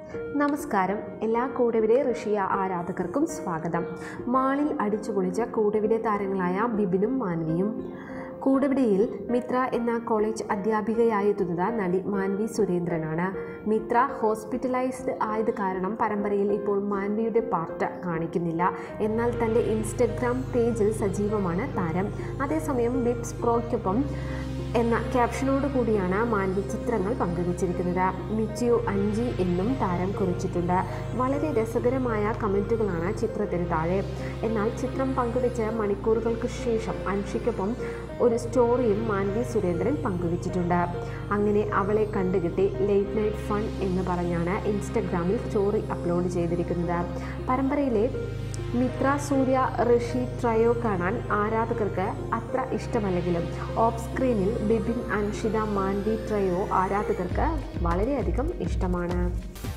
നമസ്കാരം എല്ലാ കൂടവിലെ ഋഷിയ ആരാധകർക്കും സ്വാഗതം മാളിൽ അടിച്ചുപൊളിച്ച കൂടവിലെ താരങ്ങളായ ബിബിനും മാൻവിയും കൂടവിടയിൽ മിത്ര എന്ന കോളേജ് അധ്യാപികയായെത്തുന്നത് നടി മാൻവി സുരേന്ദ്രനാണ് മിത്ര ഹോസ്പിറ്റലൈസ്ഡ് ആയത് കാരണം പരമ്പരയിൽ ഇപ്പോൾ മാൻവിയുടെ പാർട്ട് കാണിക്കുന്നില്ല എന്നാൽ തൻ്റെ ഇൻസ്റ്റഗ്രാം പേജിൽ സജീവമാണ് താരം അതേസമയം ബിബ്സ് പ്രോയ്ക്കൊപ്പം എന്ന ക്യാപ്ഷനോട് കൂടിയാണ് മാൻവി ചിത്രങ്ങൾ പങ്കുവച്ചിരിക്കുന്നത് മിച്ചിയു അഞ്ചി എന്നും താരം കുറിച്ചിട്ടുണ്ട് വളരെ രസകരമായ കമൻറ്റുകളാണ് ചിത്രത്തിന് താഴെ എന്നാൽ ചിത്രം പങ്കുവെച്ച് മണിക്കൂറുകൾക്ക് ശേഷം അൻഷിക്കൊപ്പം ഒരു സ്റ്റോറിയും മാൻവി സുരേന്ദ്രൻ പങ്കുവച്ചിട്ടുണ്ട് അങ്ങനെ അവളെ കണ്ടുകിട്ടി ലേറ്റ് നൈറ്റ് ഫൺ എന്ന് പറഞ്ഞാണ് ഇൻസ്റ്റഗ്രാമിൽ സ്റ്റോറി അപ്ലോഡ് ചെയ്തിരിക്കുന്നത് പരമ്പരയിലെ മിത്ര സൂര്യ ഋഷി ട്രയോ കാണാൻ ആരാധകർക്ക് അത്ര ഇഷ്ടമല്ലെങ്കിലും ഓഫ് സ്ക്രീനിൽ ബിബിൻ അൻഷിത മാൻവി ട്രയോ ആരാധകർക്ക് വളരെയധികം ഇഷ്ടമാണ്